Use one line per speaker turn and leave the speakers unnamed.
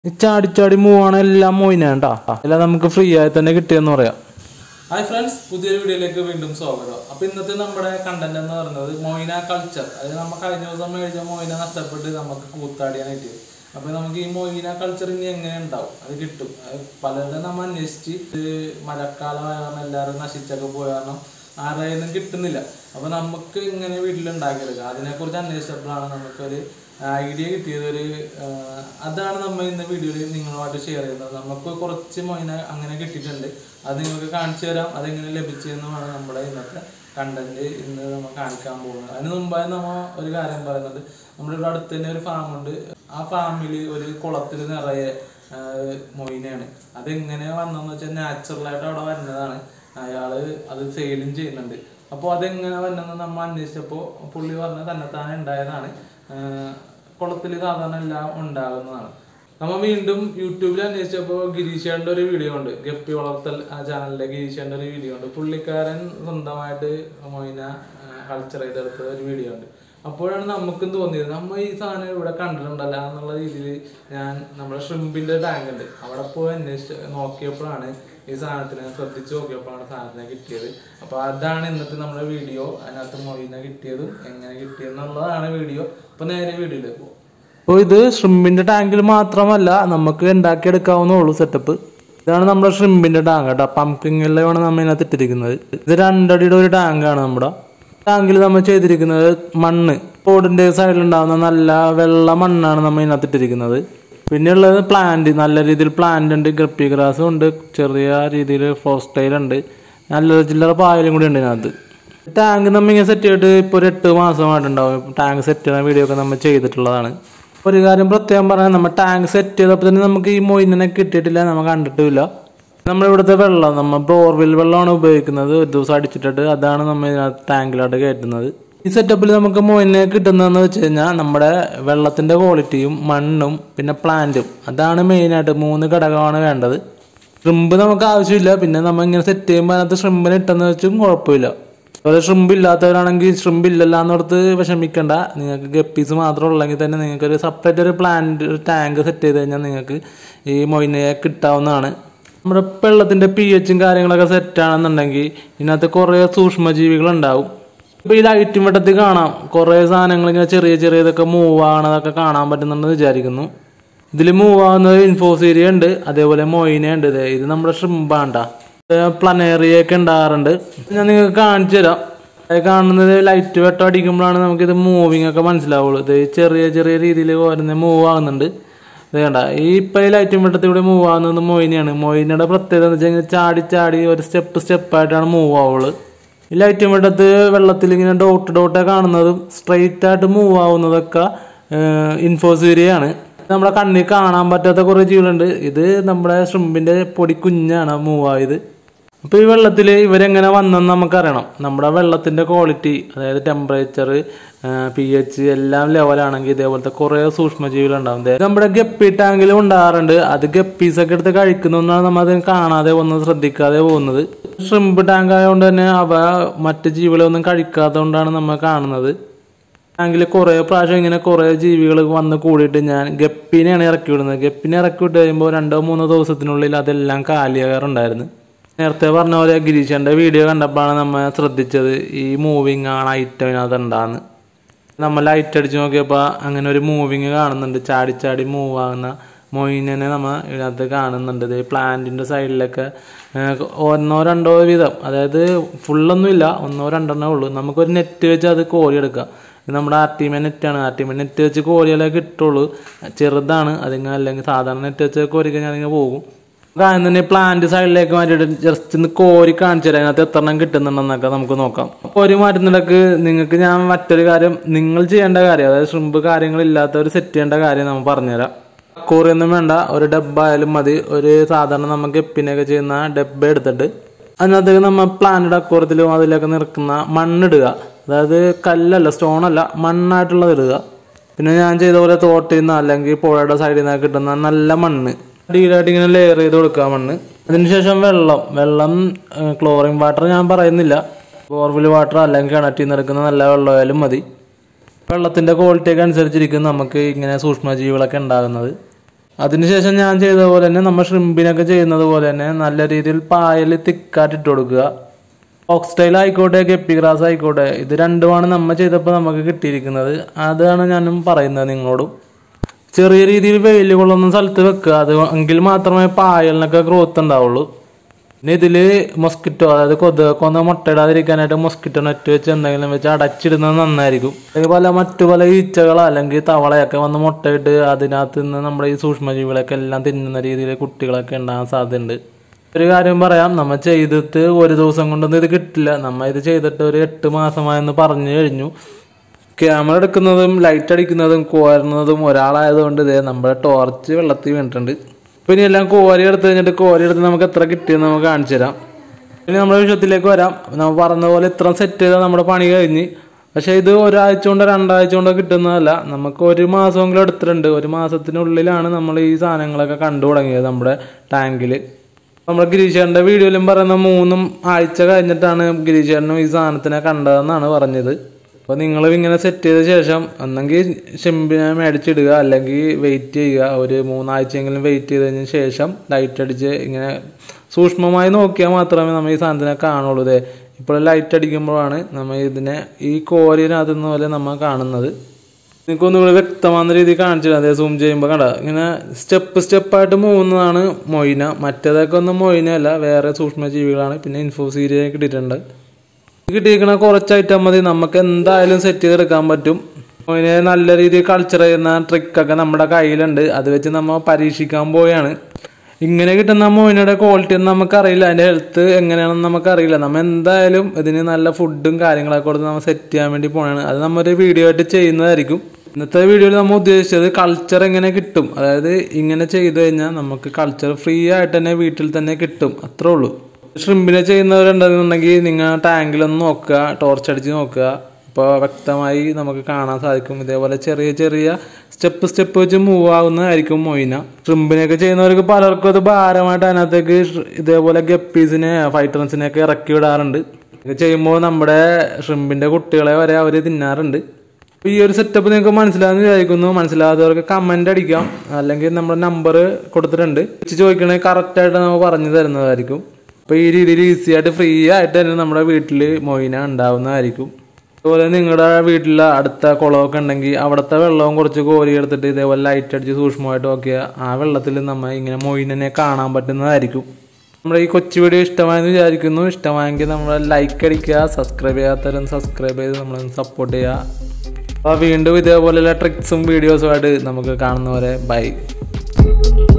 ഈ ചാടി ചാടി മൂവാണ് എല്ലാം മോയിനാണ്ടാ എല്ലാം നമുക്ക് ഫ്രീ ആയി തന്നെ കിട്ടിയെന്ന് പറയാം
ഹായ് ഫ്രണ്ട്സ് പുതിയൊരു വീഡിയോയിലേക്ക് വീണ്ടും സ്വാഗതം അപ്പൊ ഇന്നത്തെ നമ്മുടെ കണ്ടന്റ് എന്ന് പറയുന്നത് മൊയിന കൾച്ചർ അതായത് നമ്മൾ കഴിഞ്ഞ ദിവസം മേടിച്ച മൊയിന നഷ്ടപ്പെട്ട് നമുക്ക് കൂത്താടിയാനായിട്ട് അപ്പൊ നമുക്ക് ഈ മൊയിന കൾച്ചർ ഇനി എങ്ങനെ ഉണ്ടാവും അത് കിട്ടും അത് പലരും നമ്മൾ അന്വേഷിച്ച് ഇത് മഴക്കാലമായ കാരണം എല്ലാവരും നശിച്ചൊക്കെ പോയ കാരണം ആരെയൊന്നും കിട്ടുന്നില്ല അപ്പൊ നമുക്ക് ഇങ്ങനെ വീട്ടിലുണ്ടാക്കിയെടുക്കാം അതിനെക്കുറിച്ച് അന്വേഷിച്ചപ്പോഴാണ് നമുക്കൊരു ഐഡിയ കിട്ടിയത് ഒരു ആ, അതാണ് നമ്മൾ ഇന്ന് വീഡിയോയിൽ നിങ്ങളുമായിട്ട് ഷെയർ ചെയ്യുന്നത് നമുക്ക് കുറച്ച് മൊയിന അങ്ങനെ കിട്ടിയിട്ടുണ്ട് അത് നിങ്ങൾക്ക് കാണിച്ചു തരാം അതെങ്ങനെ ലഭിച്ചതെന്നുമാണ് നമ്മുടെ ഇന്നത്തെ കണ്ടന്റ് ഇന്ന് നമ്മൾ കാണിക്കാൻ പോകുന്നത് അതിന് മുമ്പായി നമ്മൾ ഒരു കാര്യം പറയുന്നത് നമ്മുടെ ഇവിടെ അടുത്ത് തന്നെ ഒരു ഫാമുണ്ട് ആ ഫാമിൽ ഒരു കുളത്തിൽ നിറയെ ആ, മൊയിനയാണ് അതെങ്ങനെ വന്നതെന്ന് വെച്ചാൽ നാച്ചുറലായിട്ട് അവിടെ വരുന്നതാണ് അയാള് അത് സെയിലും ചെയ്യുന്നുണ്ട് അപ്പോൾ അതെങ്ങനെ വന്നെന്ന് നമ്മൾ അന്വേഷിച്ചപ്പോൾ പുള്ളി പറഞ്ഞ തന്നെത്താനെ ഉണ്ടായതാണ് കുളത്തിൽ സാധാരണ എല്ലാം ഉണ്ടാകുന്നതാണ് നമ്മൾ വീണ്ടും യൂട്യൂബിൽ അന്വേഷിച്ചപ്പോൾ ഗിരീഷേൻ്റെ ഒരു വീഡിയോ ഉണ്ട് ഗപ്പി വളർത്തൽ ആ ചാനലിലെ ഗിരീഷേൻ്റെ ഒരു വീഡിയോ ഉണ്ട് പുള്ളിക്കാരൻ സ്വന്തമായിട്ട് മൊയിന കൾച്ചർ ചെയ്തെടുത്ത ഒരു വീഡിയോ ഉണ്ട് അപ്പോഴാണ് നമുക്കും തോന്നിയത് നമ്മൾ ഈ സാധനം ഇവിടെ കണ്ടിട്ടുണ്ടല്ല എന്നുള്ള രീതിയിൽ ഞാൻ നമ്മുടെ ഷ്രിമ്പിന്റെ ടാങ്ക് ഉണ്ട് അവിടെ പോയി അന്വേഷിച്ച് നോക്കിയപ്പോഴാണ് ഈ സാധനത്തിനെ ശ്രദ്ധിച്ച് നോക്കിയപ്പോഴാണ് സാധനത്തിനെ കിട്ടിയത് അപ്പൊ അതാണ് ഇന്നത്തെ നമ്മുടെ വീഡിയോ അതിനകത്ത് മൊയിനെ കിട്ടിയതും എങ്ങനെ കിട്ടിയെന്നുള്ളതാണ് വീഡിയോ അപ്പൊ നേരെ വീഡിയോയിലേക്ക് പോകും
അപ്പോൾ ഇത് ഷ്രിമ്പിന്റെ ടാങ്കിൽ മാത്രമല്ല നമുക്ക് ഉണ്ടാക്കിയെടുക്കാവുന്നേ ഉള്ളൂ സെറ്റപ്പ് ഇതാണ് നമ്മുടെ ഷ്രിമ്പിന്റെ ടാങ്ക് കേട്ടോ പമ്പിങ്ങിലാണ് നമ്മൾ ഇതിനകത്ത് ഇട്ടിരിക്കുന്നത് ഇത് രണ്ടടിയുടെ ഒരു ടാങ്കാണ് നമ്മുടെ ടാങ്കിൽ നമ്മൾ ചെയ്തിരിക്കുന്നത് മണ്ണ് റോഡിന്റെ സൈഡിലുണ്ടാകുന്ന നല്ല വെള്ള മണ്ണാണ് നമ്മൾ ഇതിനകത്ത് ഇട്ടിരിക്കുന്നത് പിന്നെ ഉള്ളത് പ്ലാന്റ് നല്ല രീതിയിൽ പ്ലാന്റ് ഉണ്ട് ഗപ്പി ഗ്രാസും ഉണ്ട് ചെറിയ രീതിയിൽ ഫോസ്റ്റൈൽ ഉണ്ട് നല്ല ചില്ലറ പായലും കൂടി ഉണ്ട് ഇതിനകത്ത് ടാങ്ക് നമ്മ ഇങ്ങനെ സെറ്റ് ചെയ്തിട്ട് ഇപ്പോൾ ഒരു എട്ട് മാസമായിട്ടുണ്ടാവും ടാങ്ക് സെറ്റ് ചെയ്യുന്ന വീഡിയോ ഒക്കെ നമ്മൾ ചെയ്തിട്ടുള്ളതാണ് ഒരു കാര്യം പ്രത്യേകം പറഞ്ഞാൽ നമ്മൾ ടാങ്ക് സെറ്റ് ചെയ്തപ്പോൾ തന്നെ നമുക്ക് ഈ മൊയിനെ കിട്ടിയിട്ടില്ല നമ്മൾ കണ്ടിട്ടില്ല നമ്മുടെ ഇവിടുത്തെ വെള്ളം നമ്മൾ ബോർവെൽ വെള്ളമാണ് ഉപയോഗിക്കുന്നത് ഒരു ദിവസം അടിച്ചിട്ടിട്ട് അതാണ് നമ്മൾ ഇതിനകത്ത് ടാങ്കിലോട്ട് കയറ്റുന്നത് ഈ സെറ്റപ്പിൽ നമുക്ക് മൊയിനെ കിട്ടുന്നതെന്ന് വെച്ച് കഴിഞ്ഞാൽ നമ്മുടെ വെള്ളത്തിന്റെ ക്വാളിറ്റിയും മണ്ണും പിന്നെ പ്ലാന്റും അതാണ് മെയിനായിട്ട് മൂന്ന് ഘടകമാണ് വേണ്ടത് ഷ്രിമ്പ് നമുക്ക് ആവശ്യമില്ല പിന്നെ നമ്മൾ ഇങ്ങനെ സെറ്റ് ചെയ്യുമ്പോൾ അതിനകത്ത് ഷ്രിമ്പിന് ഇട്ടെന്ന് വെച്ചും കുഴപ്പമില്ല അതുപോലെ ഷ്രിമ്പ് ഇല്ലാത്തവരാണെങ്കിൽ ഷ്രിമ്പ് ഇല്ലല്ലോ എന്നോർത്ത് വിഷമിക്കണ്ട നിങ്ങൾക്ക് ഗപ്പീസ് മാത്രം ഉള്ളെങ്കിൽ തന്നെ നിങ്ങൾക്ക് ഒരു സെപ്പറേറ്റ് ഒരു പ്ലാന്റ് ഒരു ടാങ്ക് സെറ്റ് ചെയ്ത് കഴിഞ്ഞാൽ നിങ്ങൾക്ക് ഈ മൊയിനയെ കിട്ടാവുന്നതാണ് നമ്മുടെ വെള്ളത്തിന്റെ പി എച്ചും കാര്യങ്ങളൊക്കെ സെറ്റ് ആണെന്നുണ്ടെങ്കിൽ ഇതിനകത്ത് കുറേ സൂക്ഷ്മജീവികൾ ഉണ്ടാവും ഇപ്പൊ ഈ ലൈറ്റും വെട്ടത്തിൽ കാണാം കുറേ സാധനങ്ങൾ ഇങ്ങനെ ചെറിയ ചെറിയ ഇതൊക്കെ മൂവ് ആകണതൊക്കെ കാണാൻ പറ്റുന്നുണ്ടെന്ന് വിചാരിക്കുന്നു ഇതിൽ മൂവ് ആവുന്നത് ഇൻഫോസീരിയ ഉണ്ട് അതേപോലെ മൊയിന ഉണ്ട് ദേ ഇത് നമ്മുടെ ഷ്രിമ്പാണ്ടാ പ്ലനേറിയ ഒക്കെ ഉണ്ടാകാറുണ്ട് ഞാൻ നിങ്ങൾക്ക് കാണിച്ചു തരാം അത് കാണുന്നത് ലൈറ്റ് വെട്ടം അടിക്കുമ്പോഴാണ് നമുക്കിത് മൂവിങ് ഒക്കെ മനസ്സിലാവുള്ളൂ ഇത് ചെറിയ ചെറിയ രീതിയിൽ ഓരോന്ന് മൂവ് ആകുന്നുണ്ട് ഇത് കണ്ട ഈ ഇപ്പം ഈ ലൈറ്റും വെട്ടത്തിലൂടെ മൂവ് ആകുന്നത് മൊയിനയാണ് മൊയിനയുടെ പ്രത്യേകത എന്ന് വെച്ച് കഴിഞ്ഞാൽ ചാടി ചാടി ഒരു സ്റ്റെപ്പ് സ്റ്റെപ്പായിട്ടാണ് മൂവ് ആവുള്ളൂ ഈ ലൈറ്റും വെട്ടത്ത് വെള്ളത്തിൽ ഇങ്ങനെ ഡോട്ട് ഡോട്ട് കാണുന്നതും സ്ട്രെയിറ്റ് ആയിട്ട് മൂവ് ആവുന്നതൊക്കെ ഇൻഫോസീരിയാണ് നമ്മുടെ കണ്ണിൽ കാണാൻ പറ്റാത്ത കുറേ ജീവികളുണ്ട് ഇത് നമ്മുടെ ഷ്രിമ്പിന്റെ പൊടി കുഞ്ഞാണ് മൂവ് ആയത് അപ്പൊ ഈ വെള്ളത്തിൽ ഇവരെങ്ങനെ വന്നെന്ന് നമുക്കറിയണം നമ്മുടെ വെള്ളത്തിന്റെ ക്വാളിറ്റി അതായത് ടെമ്പറേച്ചർ പി എച്ച് എല്ലാം ലെവലാണെങ്കിൽ ഇതേപോലത്തെ കുറെ സൂക്ഷ്മജീവികളുണ്ടാവും ദേ നമ്മുടെ ഗപ്പി ടാങ്കിലും ഉണ്ടാകാറുണ്ട് അത് ഗപ്പീസ് ഒക്കെ എടുത്ത് കഴിക്കുന്നൊന്നാണ് നമ്മൾ അത് കാണാതെ പോകുന്നത് ശ്രദ്ധിക്കാതെ പോകുന്നത് ഷ്രിമ്പ് ടാങ്ക് ആയതുകൊണ്ട് തന്നെ അവ മറ്റ് ജീവികളൊന്നും കഴിക്കാത്തതുകൊണ്ടാണ് നമ്മൾ കാണുന്നത് ടാങ്കിൽ കുറേ പ്രാവശ്യം ഇങ്ങനെ കുറേ ജീവികൾ വന്ന് കൂടിയിട്ട് ഞാൻ ഗപ്പിനെയാണ് ഇറക്കി വിടുന്നത് ഗപ്പിനെ ഇറക്കി വിട്ട് കഴിയുമ്പോൾ രണ്ടോ മൂന്നോ ദിവസത്തിനുള്ളിൽ അതെല്ലാം കാലിയാകാറുണ്ടായിരുന്നു നേരത്തെ പറഞ്ഞ പോലെ ഗിരീഷന്റെ വീഡിയോ കണ്ടപ്പോഴാണ് നമ്മൾ ശ്രദ്ധിച്ചത് ഈ മൂവിങ് ആണ് ഐറ്റം ഇതിനകത്ത് ഉണ്ടാകുന്ന നമ്മൾ ലൈറ്റ് അടിച്ച് നോക്കിയപ്പോൾ അങ്ങനെ ഒരു മൂവിങ് കാണുന്നുണ്ട് ചാടി ചാടി മൂവ് ആകുന്ന മൊയിനെ നമ്മൾ ഇതിനകത്ത് കാണുന്നുണ്ട് ഇത് പ്ലാന്റിന്റെ സൈഡിലൊക്കെ ഏഹ്, ഒന്നോ രണ്ടോ വീതം അതായത് ഫുള്ളൊന്നുമില്ല ഒന്നോ രണ്ടെണ്ണേ ഉള്ളൂ നമുക്കൊരു നെറ്റ് വെച്ച് അത് കോരിയെടുക്കാം ഇത് നമ്മുടെ ആർ ടി എം നെറ്റാണ് ആർ ടി എം നെറ്റ് വെച്ച് കോരിയാലേ കിട്ടുള്ളൂ ചെറുതാണ് അതിങ്ങനെ അല്ലെങ്കിൽ സാധാരണ നെറ്റ് വെച്ച് കോരി കഴിഞ്ഞാൽ അതിങ്ങനെ പോകും കാര്യം തന്നെ പ്ലാന്റ് സൈഡിലേക്ക് മാറ്റിയിട്ട് ജസ്റ്റ് ഒന്ന് കോരി കാണിച്ചു തരാം അതിനകത്ത് എത്ര എണ്ണം കിട്ടുന്നുണ്ടെന്നൊക്കെ നമുക്ക് നോക്കാം കോരി മാറ്റുന്നിടക്ക് നിങ്ങൾക്ക് ഞാൻ മറ്റൊരു കാര്യം നിങ്ങൾ ചെയ്യേണ്ട കാര്യം അതായത് ഷ്രിമ്പ് കാര്യങ്ങളില്ലാത്തവർ സെറ്റ് ചെയ്യേണ്ട കാര്യം നമ്മൾ പറഞ്ഞുതരാം കോറിയൊന്നും വേണ്ട ഒരു ഡബ്ബ ആയാലും മതി ഒരു സാധാരണ നമുക്ക് എപ്പിനൊക്കെ ചെയ്യുന്ന ഡബ്ബ എടുത്തിട്ട് അതിനകത്തേക്ക് നമ്മൾ പ്ലാന്റ് അക്കൂറത്തിലും അതിലൊക്കെ നിൽക്കുന്ന മണ്ണിടുക അതായത് കല്ലല്ല സ്റ്റോണല്ല മണ്ണായിട്ടുള്ളത് ഇടുക പിന്നെ ഞാൻ ചെയ്ത പോലെ തോട്ടിൽ നിന്ന് അല്ലെങ്കിൽ പുഴയുടെ സൈഡിൽ നിന്ന് കിട്ടുന്ന നല്ല മണ്ണ് അടിയിലായിട്ട് ഇങ്ങനെ ലെയർ ചെയ്ത് കൊടുക്കുക മണ്ണ് അതിനുശേഷം വെള്ളം വെള്ളം ക്ലോറിൻ വാട്ടർ ഞാൻ പറയുന്നില്ല ബോർവെൽ വാട്ടർ അല്ലെങ്കിൽ കിണറ്റിൽ നിന്ന് എടുക്കുന്ന നല്ല വെള്ളമായാലും മതി വെള്ളത്തിന്റെ ക്വാളിറ്റി ഒക്കെ അനുസരിച്ചിരിക്കും നമുക്ക് ഇങ്ങനെ സൂക്ഷ്മജീവികളൊക്കെ ഉണ്ടാകുന്നത് അതിനുശേഷം ഞാൻ ചെയ്ത പോലെ തന്നെ നമ്മൾ ഷ്രിമ്പിനൊക്കെ ചെയ്യുന്നത് പോലെ തന്നെ നല്ല രീതിയിൽ പായൽ തിക്കായിട്ട് ഇട്ട് കൊടുക്കുക ഓക്സ്റ്റൈൽ ആയിക്കോട്ടെ ഗപ്പി ഗ്രാസ് ആയിക്കോട്ടെ ഇത് രണ്ടുമാണ് നമ്മൾ ചെയ്തപ്പോൾ നമുക്ക് കിട്ടിയിരിക്കുന്നത് അതാണ് ഞാനും പറയുന്നത് നിങ്ങളോടും ചെറിയ രീതിയിൽ വെയിൽ കൊള്ളുന്ന സ്ഥലത്ത് വെക്കുക അത് എങ്കിൽ മാത്രമേ പായലിനൊക്കെ ഗ്രോത്ത് ഉണ്ടാവുള്ളൂ പിന്നെ ഇതില് മൊസ്കിറ്റോ അതായത് കൊതുകൊക്കെ ഒന്ന് മുട്ടയിടാതിരിക്കാനായിട്ട് മൊസ്കിറ്റോ നെറ്റ് വെച്ച് എന്തെങ്കിലും വെച്ച് അടച്ചിടുന്നത് നന്നായിരിക്കും അല്ലെങ്കിൽ പല മറ്റു പല ഈച്ചകളോ അല്ലെങ്കിൽ തവളയൊക്കെ വന്ന് മുട്ടയിട്ട് അതിനകത്ത് നിന്ന് നമ്മുടെ ഈ സൂക്ഷ്മജീവികളൊക്കെ എല്ലാം തിന്നുന്ന രീതിയിൽ കുട്ടികളൊക്കെ ഉണ്ടാകാൻ സാധ്യതയുണ്ട് ഒരു കാര്യം പറയാം നമ്മൾ ചെയ്തിട്ട് ഒരു ദിവസം കൊണ്ടൊന്നും ഇത് കിട്ടില്ല നമ്മൾ ഇത് ചെയ്തിട്ട് ഒരു എട്ട് മാസമായെന്ന് പറഞ്ഞു കഴിഞ്ഞു ക്യാമറ എടുക്കുന്നതും ലൈറ്റ് അടിക്കുന്നതും കോരുന്നതും ഒരാളായതുകൊണ്ട് ഇതേ നമ്മുടെ ടോർച്ച് വെള്ളത്തിൽ വീണിട്ടുണ്ട് പിന്നെ എല്ലാം കോരി എടുത്ത് കഴിഞ്ഞിട്ട് കോരി എടുത്ത് നമുക്ക് എത്ര കിട്ടിയെന്ന് നമുക്ക് കാണിച്ചു തരാം പിന്നെ നമ്മുടെ വിഷയത്തിലേക്ക് വരാം നമ്മൾ പറഞ്ഞ പോലെ ഇത്ര സെറ്റ് ചെയ്താൽ നമ്മുടെ പണി കഴിഞ്ഞ് പക്ഷേ ഇത് ഒരാഴ്ച കൊണ്ടോ രണ്ടാഴ്ച കൊണ്ടോ കിട്ടുന്നതല്ല നമുക്ക് ഒരു മാസമെങ്കിലും എടുത്തിട്ടുണ്ട് ഒരു മാസത്തിനുള്ളിലാണ് നമ്മൾ ഈ സാധനങ്ങളൊക്കെ കണ്ടു തുടങ്ങിയത് നമ്മുടെ ടാങ്കിൽ നമ്മുടെ ഗിരീഷേട്ടൻ്റെ വീഡിയോയിലും പറയുന്ന മൂന്നും ആഴ്ച കഴിഞ്ഞിട്ടാണ് ഗിരീഷേട്ടനും ഈ സാധനത്തിനെ കണ്ടതെന്നാണ് പറഞ്ഞത് അപ്പോൾ നിങ്ങൾ ഇങ്ങനെ സെറ്റ് ചെയ്ത ശേഷം ഒന്നെങ്കിൽ ചെമ്പിനെ മേടിച്ചിടുക അല്ലെങ്കിൽ വെയിറ്റ് ചെയ്യുക ഒരു മൂന്നാഴ്ചയെങ്കിലും വെയിറ്റ് ചെയ്തതിന് ശേഷം ലൈറ്റ് അടിച്ച് ഇങ്ങനെ സൂക്ഷ്മമായി നോക്കിയാൽ മാത്രമേ നമ്മൾ ഈ സാധനത്തിനെ കാണുള്ളൂ ഇതേ ഇപ്പോൾ ലൈറ്റ് അടിക്കുമ്പോഴാണ് നമ്മൾ ഇതിനെ ഈ കോരിനകത്ത് നിന്ന് പോലെ നമ്മൾ കാണുന്നത് നിങ്ങൾക്ക് ഒന്നുകൂടി വ്യക്തമാകുന്ന രീതിയിൽ കാണിച്ചില്ല അതേ സൂം ചെയ്യുമ്പോൾ കണ്ട ഇങ്ങനെ സ്റ്റെപ്പ് സ്റ്റെപ്പായിട്ട് പോകുന്നതാണ് മൊയിന മറ്റേതൊക്കെ ഒന്നും മൊയിന അല്ല വേറെ സൂക്ഷ്മജീവികളാണ് പിന്നെ ഇൻഫോസീരിയ കിട്ടിയിട്ടുണ്ട് കിട്ടിയിരിക്കണ കുറച്ച് ഐറ്റം മതി നമുക്ക് എന്തായാലും സെറ്റ് ചെയ്തെടുക്കാൻ പറ്റും അതിനെ നല്ല രീതിയിൽ കൾച്ചർ ചെയ്യുന്ന ട്രിക്കൊക്കെ നമ്മുടെ കയ്യിലുണ്ട് അത് വെച്ച് നമ്മൾ പരീക്ഷിക്കാൻ പോവുകയാണ് ഇങ്ങനെ കിട്ടുന്ന മോയിനയുടെ ക്വാളിറ്റി ഒന്നും നമുക്കറിയില്ല അതിൻ്റെ ഹെൽത്ത് എങ്ങനെയാണെന്ന് നമുക്കറിയില്ല നമ്മൾ എന്തായാലും ഇതിന് നല്ല ഫുഡും കാര്യങ്ങളൊക്കെ കൊടുത്ത് നമ്മൾ സെറ്റ് ചെയ്യാൻ വേണ്ടി പോകണതാണ് അത് നമ്മൊരു വീഡിയോ ആയിട്ട് ചെയ്യുന്നതായിരിക്കും ഇന്നത്തെ വീഡിയോയിൽ നമ്മൾ ഉദ്ദേശിച്ചത് കൾച്ചർ എങ്ങനെ കിട്ടും അതായത് ഇങ്ങനെ ചെയ്തു കഴിഞ്ഞാൽ നമുക്ക് കൾച്ചർ ഫ്രീ ആയിട്ട് തന്നെ വീട്ടിൽ തന്നെ കിട്ടും അത്രേ ഉള്ളൂ ഷ്രിമ്പിനെ ചെയ്യുന്നവരുണ്ടെന്നുണ്ടെങ്കിൽ നിങ്ങൾ ടാങ്കിലൊന്ന് നോക്കുക ടോർച്ച് അടിച്ച് നോക്കുക അപ്പോൾ വ്യക്തമായി നമുക്ക് കാണാൻ സാധിക്കും ഇതേപോലെ ചെറിയ ചെറിയ സ്റ്റെപ്പ് സ്റ്റെപ്പ് വെച്ച് മൂവ് ആവുന്നതായിരിക്കും മൊയിന ഷ്രിമ്പിനെയൊക്കെ ചെയ്യുന്നവർക്ക് പലർക്കും അത് ഭാരമായിട്ട് അതിനകത്തേക്ക് ഷ് ഇതേപോലെ ഗപ്പീസിനെ ഫൈറ്റേഴ്സിനെ ഒക്കെ ഇറക്കി വിടാറുണ്ട് ഇത് ചെയ്യുമ്പോൾ നമ്മുടെ ഷ്രിമ്പിൻ്റെ കുട്ടികളെ വരെ അവർ തിന്നാറുണ്ട് അപ്പോൾ ഈ ഒരു സെറ്റപ്പ് നിങ്ങൾക്ക് മനസ്സിലാകുന്ന വിചാരിക്കുന്നു മനസ്സിലാകാത്തവർക്ക് കമൻ്റ് അടിക്കാം അല്ലെങ്കിൽ നമ്മുടെ നമ്പർ കൊടുത്തിട്ടുണ്ട് വെച്ച് ചോദിക്കണമെങ്കിൽ കറക്റ്റായിട്ട് നമ്മൾ പറഞ്ഞു തരുന്നതായിരിക്കും അപ്പോൾ ഈ രീതിയിൽ ഈസി ആയിട്ട് ഫ്രീ ആയിട്ട് തന്നെ നമ്മുടെ വീട്ടിൽ മൊയിന ഉണ്ടാവുന്നതായിരിക്കും അതുപോലെ നിങ്ങളുടെ വീട്ടിൽ അടുത്ത കുളമൊക്കെ ഉണ്ടെങ്കിൽ അവിടുത്തെ വെള്ളവും കുറച്ച് കോരി എടുത്തിട്ട് ഇതേപോലെ ലൈറ്റ് അടിച്ച് സൂക്ഷ്മമായിട്ട് നോക്കിയാൽ ആ വെള്ളത്തിൽ നമ്മൾ ഇങ്ങനെ മൊയിനെ കാണാൻ പറ്റുന്നതായിരിക്കും നമ്മുടെ ഈ കൊച്ചു വീഡിയോ ഇഷ്ടമായെന്ന് വിചാരിക്കുന്നു ഇഷ്ടമായെങ്കിൽ നമ്മൾ ലൈക്ക് അടിക്കുക സബ്സ്ക്രൈബ് ചെയ്യാത്തവരും സബ്സ്ക്രൈബ് ചെയ്ത് നമ്മളൊന്ന് സപ്പോർട്ട് ചെയ്യുക അപ്പോൾ വീണ്ടും ഇതേപോലെയുള്ള ട്രിക്സും വീഡിയോസുമായിട്ട് നമുക്ക് കാണുന്നവരെ ബൈ